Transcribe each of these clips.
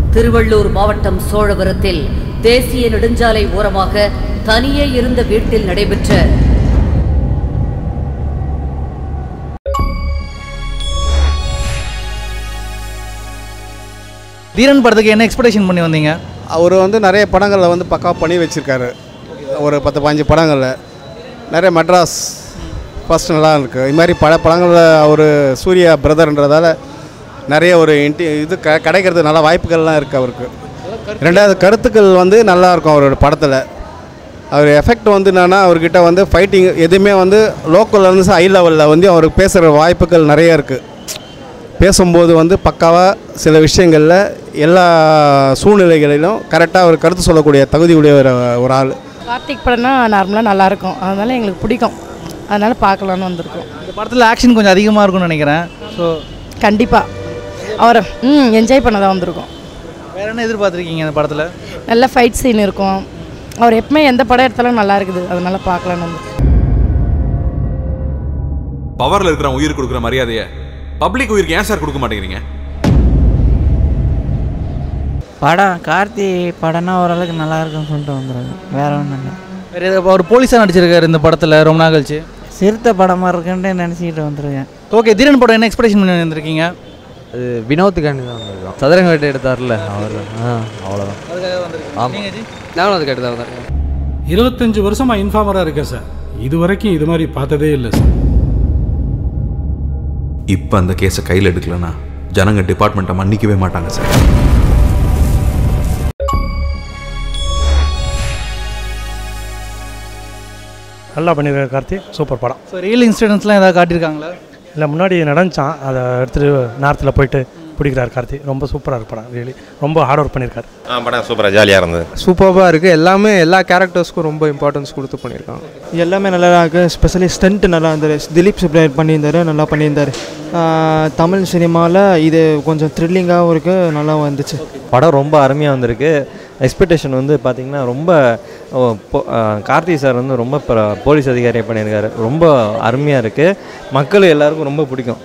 திருவள்ளூர் மாவட்டம் சோழவரத்தில் தேசிய நெடுஞ்சாலை ஓரமாக தனியே இருந்த வீட்டில் நடைபெற்ற தீரன் படத்துக்கு என்ன எக்ஸ்பெக்டேஷன் பண்ணி வந்தீங்க அவர் வந்து நிறைய படங்களில் வந்து பக்கா பண்ணி வச்சுருக்காரு ஒரு பத்து பதினஞ்சு படங்களில் நிறைய மெட்ராஸ் ஃபர்ஸ்ட் நல்லா இருக்குது இது மாதிரி பல படங்களில் அவர் சூர்யா பிரதர்ன்றதால நிறைய ஒரு இன்டி இது க கிடைக்கிறது நல்ல வாய்ப்புகள்லாம் இருக்குது அவருக்கு ரெண்டாவது கருத்துக்கள் வந்து நல்லா இருக்கும் அவரோட படத்தில் அவர் எஃபெக்ட் வந்து என்னென்னா அவர்கிட்ட வந்து ஃபைட்டிங் எதுவுமே வந்து லோக்கலில் இருந்து ஹை லெவலில் வந்து அவருக்கு பேசுகிற வாய்ப்புகள் நிறைய இருக்குது பேசும்போது வந்து பக்காவாக சில விஷயங்களில் எல்லா சூழ்நிலைகளிலும் கரெக்டாக ஒரு கருத்து சொல்லக்கூடிய தகுதி உடைய ஒரு ஒரு ஆள் கார்த்திக் படம்னா நார்மலாக நல்லாயிருக்கும் அதனால எங்களுக்கு பிடிக்கும் அதனால பார்க்கலான்னு வந்திருக்கோம் இந்த படத்தில் ஆக்ஷன் கொஞ்சம் அதிகமாக இருக்கும்னு நினைக்கிறேன் ஸோ கண்டிப்பாக அவரை ம் என்ஜாய் பண்ண தான் வந்திருக்கோம் வேற என்ன எதிர்பார்த்துருக்கீங்க இந்த படத்தில் நல்ல ஃபைட் சீன் இருக்கும் அவர் எப்பவுமே எந்த படம் எடுத்தாலும் நல்லா இருக்குது அதனால பார்க்கலான்னு வந்திருக்கோம் பவர்ல இருக்கிற உயிர் கொடுக்குற மரியாதையை பப்ளிக் உயிருக்கு ஏன் சார் கொடுக்க மாட்டேங்கிறீங்க படம் கார்த்தி படம்னா ஓரளவுக்கு நல்லா இருக்குன்னு சொல்லிட்டு வந்துடுறாங்க வேற ஒன்றும் இல்லை வேறு எது- அவர் போலீஸாக நடிச்சிருக்காரு இந்த படத்தில் ரொம்ப நாள் கழிச்சு சிறுத்தை படமாக இருக்குன்ட்டு நினச்சிக்கிட்டு வந்துருக்கேன் ஓகே தீரன் படம் என்ன எக்ஸ்பெக்டேஷன் பண்ணி வந்திருக்கீங்க அது வினோத்துக்காண்டி தான் வந்திருக்கோம் சதுரங்க வேட்டை எடுத்தார்ல அவர் ஆ அவ்வளோதான் ஆமாம் நானும் அது கேட்டு தான் வந்திருக்கேன் இருபத்தஞ்சு வருஷமாக இன்ஃபார்மராக இருக்கேன் சார் இது வரைக்கும் இது மாதிரி பார்த்ததே இல்லை சார் இப்போ அந்த கேஸை கையில் எடுக்கலனா ஜனங்க டிபார்ட்மெண்ட்டை மன்னிக்கவே மாட்டாங்க சார் நல்லா பண்ணியிருக்காரு கார்த்தி சூப்பர் படம் ஸோ ரியல் இன்சிடென்ட்ஸ்லாம் ஏதாவது காட்டியிருக்காங்களா இல்லை முன்னாடி நடந்துச்சான் அதை எடுத்துகிட்டு நார்த்தில் போயிட்டு பிடிக்கிறார் கார்த்தி ரொம்ப சூப்பராக இருக்கு படம் ரியலி ரொம்ப ஹார்ட் ஒர்க் பண்ணியிருக்காரு ஆ படம் சூப்பராக ஜாலியாக இருந்தது சூப்பராக இருக்குது எல்லாமே எல்லா கேரக்டர்ஸ்க்கும் ரொம்ப இம்பார்ட்டன்ஸ் கொடுத்து பண்ணியிருக்காங்க எல்லாமே நல்லா இருக்கு ஸ்பெஷலி ஸ்டண்ட் நல்லா இருந்தார் திலீப் சுப்ராயர் பண்ணியிருந்தாரு நல்லா பண்ணியிருந்தார் தமிழ் சினிமாவில் இது கொஞ்சம் த்ரில்லிங்காகவும் இருக்குது நல்லா வந்துச்சு படம் ரொம்ப அருமையாக வந்திருக்கு எக்ஸ்பெக்டேஷன் வந்து பார்த்திங்கன்னா ரொம்ப ஓ, பொ- ஆ, கார்த்தி சார் வந்து ரொம்ப ப- போலீஸ் அதிகாரியாக பண்ணியிருக்காரு ரொம்ப அருமையாக இருக்குது மக்கள் எல்லாருக்கும் ரொம்ப பிடிக்கும்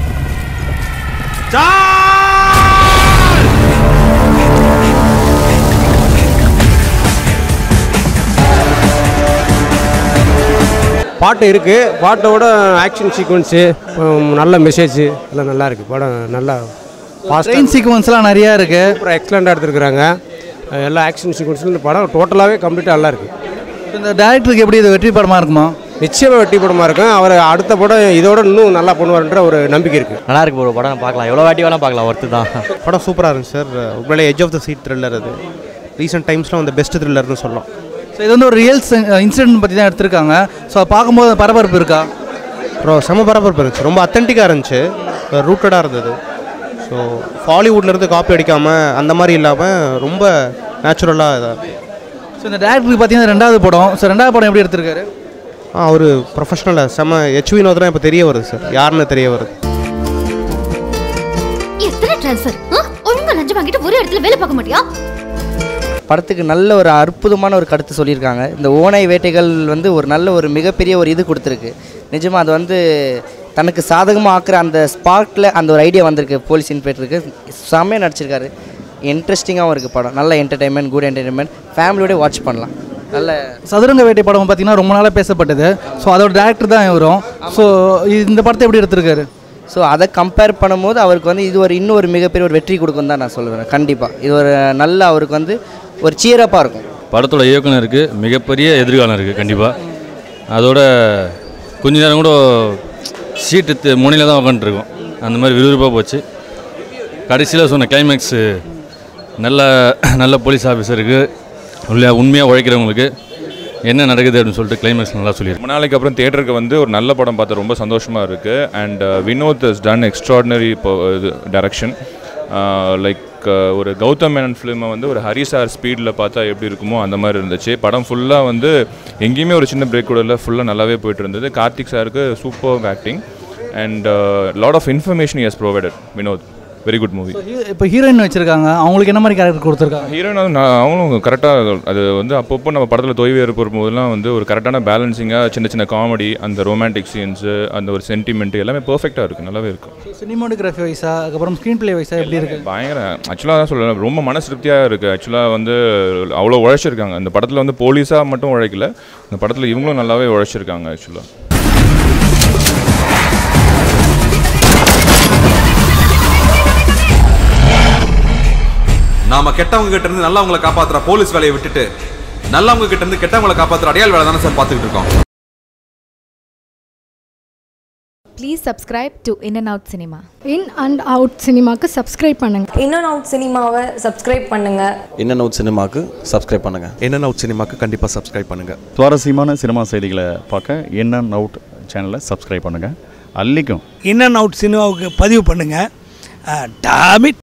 பாட்டு இருக்குது பாட்டோட ஆக்ஷன் சீக்வன்ஸு நல்ல மெசேஜ் எல்லாம் நல்லா இருக்குது படம் நல்லா ட்ரெயின் சீக்வன்ஸ்லாம் நிறையா இருக்குது அப்புறம் எக்ஸலண்ட்டாக எடுத்துருக்குறாங்க எல்லா ஆக்ஷன் சீக்வன்ஸும் இந்த படம் டோட்டலாகவே கம்ப்ளீட்டாக நல்லா இருக்குது இந்த டேரக்டருக்கு எப்படி இது வெற்றி படமாக இருக்குமா நிச்சயமாக வெற்றி படமாக இருக்கும் அவர் அடுத்த படம் இதோட இன்னும் நல்லா பண்ணுவார்ன்ற ஒரு நம்பிக்கை இருக்குது நல்லா இருக்கு ஒரு படம் பார்க்கலாம் எவ்வளோ வாட்டி வேணால் பார்க்கலாம் ஒர்த்து தான் படம் சூப்பராக இருந்துச்சு சார் உண்மையிலே edge of the seat thriller அது ரீசெண்ட் டைம்ஸில் வந்து பெஸ்ட் த்ரில்லர்னு சொல்லலாம் ஸோ இது வந்து ஒரு ரியல் இன்சிடென்ட் பற்றி தான் எடுத்திருக்காங்க ஸோ அதை பார்க்கும்போது பரபரப்பு இருக்கா அப்புறம் செம பரபரப்பு இருந்துச்சு ரொம்ப அத்தன்டிக்காக இருந்துச்சு ரூட்டடாக இருந்தது ஸோ ஹாலிவுட்லேருந்து காப்பி அடிக்காமல் அந்த மாதிரி இல்லாமல் ரொம்ப நேச்சுரலாக இதாக ஸோ இந்த டேரக்டருக்கு பார்த்தீங்கன்னா ரெண்டாவது படம் ஸோ ரெண்டாவது படம் எப்படி எடுத்திருக்காரு ஆ அவர் ப்ரொஃபஷனலாக செம ஹெச் வினோத்லாம் இப்போ தெரிய வருது சார் யாருன்னு தெரிய வருது எத்தனை ட்ரான்ஸ்ஃபர் ஒழுங்கா லஞ்சம் வாங்கிட்டு ஒரு இடத்துல வேலை பார்க்க மாட்டியா படத்துக்கு நல்ல ஒரு அற்புதமான ஒரு கருத்து சொல்லியிருக்காங்க இந்த ஓனாய் வேட்டைகள் வந்து ஒரு நல்ல ஒரு மிகப்பெரிய ஒரு இது கொடுத்துருக்கு நிஜமாக அது வந்து தனக்கு சாதகமாக ஆக்குற அந்த ஸ்பார்க்கில் அந்த ஒரு ஐடியா வந்திருக்கு போலீஸ் இன்ஸ்பெக்டருக்கு செம்மையாக நடிச்சிருக்காரு இன்ட்ரெஸ்டிங்காகவும் இருக்குது படம் நல்ல என்டர்டைன்மெண்ட் குட் என்டர்டைன்மெண்ட் ஃபேமிலியோட வாட்ச் பண்ணலாம் நல்ல சதுரங்க வேட்டை படம் பார்த்தீங்கன்னா ரொம்ப நாளாக பேசப்பட்டது ஸோ அதோட டேரக்டர் தான் வரும் ஸோ இந்த படத்தை எப்படி எடுத்திருக்காரு ஸோ அதை கம்பேர் பண்ணும்போது அவருக்கு வந்து இது ஒரு இன்னும் ஒரு மிகப்பெரிய ஒரு வெற்றி கொடுக்கும் தான் நான் சொல்லுவேன் கண்டிப்பாக இது ஒரு நல்ல அவருக்கு வந்து ஒரு சீரப்பாக இருக்கும் படத்தோட இயக்குனருக்கு மிகப்பெரிய எதிர்காலம் இருக்குது கண்டிப்பாக அதோட கொஞ்ச நேரம் கூட சீட்டு முனையில் தான் உட்காந்துருக்கோம் அந்த மாதிரி விறுவிறுப்பாக போச்சு கடைசியில் சொன்ன கிளைமேக்ஸு நல்ல நல்ல போலீஸ் ஆஃபீஸருக்கு உள்ள உண்மையாக உழைக்கிறவங்களுக்கு என்ன நடக்குது அப்படின்னு சொல்லிட்டு கிளைமேக்ஸ் நல்லா சொல்லியிருக்கு ரொம்ப நாளைக்கு அப்புறம் தியேட்டருக்கு வந்து ஒரு நல்ல படம் பார்த்து ரொம்ப சந்தோஷமாக இருக்குது and Vinoth is done extraordinary இப்போ இது டைரக்ஷன் லைக் ஒரு கௌதம் மேனன் ஃபிலிமை வந்து ஒரு ஹரி சார் ஸ்பீடில் பார்த்தா எப்படி இருக்குமோ அந்த மாதிரி இருந்துச்சு படம் ஃபுல்லாக வந்து எங்கேயுமே ஒரு சின்ன பிரேக் கூட இல்லை ஃபுல்லாக நல்லாவே போயிட்டு இருந்தது கார்த்திக் சாருக்கு super acting and lot of information is provided Vinoth very good movie இப்போ ஹீரோயின் வச்சிருக்காங்க அவங்களுக்கு என்ன மாதிரி கேரக்டர் கொடுத்துருக்காங்க ஹீரோயின் வந்து நான் அவங்களும் கரெக்டாக அது வந்து அப்பப்போ நம்ம படத்தில் தொய்வு ஏற்படும் போதெல்லாம் வந்து ஒரு கரெக்டான பேலன்சிங்காக சின்ன சின்ன காமெடி அந்த ரொமான்டிக் சீன்ஸு அந்த ஒரு சென்டிமெண்ட் எல்லாமே பெர்ஃபெக்டாக இருக்குது நல்லாவே இருக்கும் சினிமாட்டோகிராஃபி வைஸா அதுக்கப்புறம் ஸ்க்ரீன் பிளே வைஸா எப்படி இருக்கு பயங்கர ஆக்சுவலாக தான் சொல்லலாம் ரொம்ப மன திருப்தியாக இருக்குது ஆக்சுவலாக வந்து அவ்வளோ உழைச்சிருக்காங்க அந்த படத்தில் வந்து போலீஸாக மட்டும் உழைக்கல இந்த படத்தில் இவங்களும் நல்லாவே உழைச்சிருக்காங்க ஆக்சுவலாக நாம கெட்டவங்க கிட்ட இருந்து நல்லவங்களை காப்பாத்துற போலீஸ் வேலையை விட்டுட்டு நல்லவங்க கிட்ட இருந்து கெட்டவங்களை காப்பாத்துற அடையாள வேலை தானே சார் பார்த்துக்கிட்டு இருக்கோம் please subscribe to in and out cinema in and out சினிமாக்கு சப்ஸ்கிரைப் பண்ணுங்க இன் அண்ட் அவுட் சினிமாவை சப்ஸ்கிரைப் பண்ணுங்க இன் அண்ட் அவுட் சினிமாக்கு சப்ஸ்கிரைப் பண்ணுங்கள் இன் அண்ட் அவுட் சினிமாக்கு கண்டிப்பாக சப்ஸ்கிரைப் பண்ணுங்கள் சுவாரஸ்யமான சினிமா செய்திகளை பார்க்க இன் அண்ட் அவுட் சேனலை சப்ஸ்கிரைப் பண்ணுங்கள் அல்லிக்கும் இன் அண்ட் அவுட் சினிமாவுக்கு பதிவு பண்ணுங்கள் டாமிட்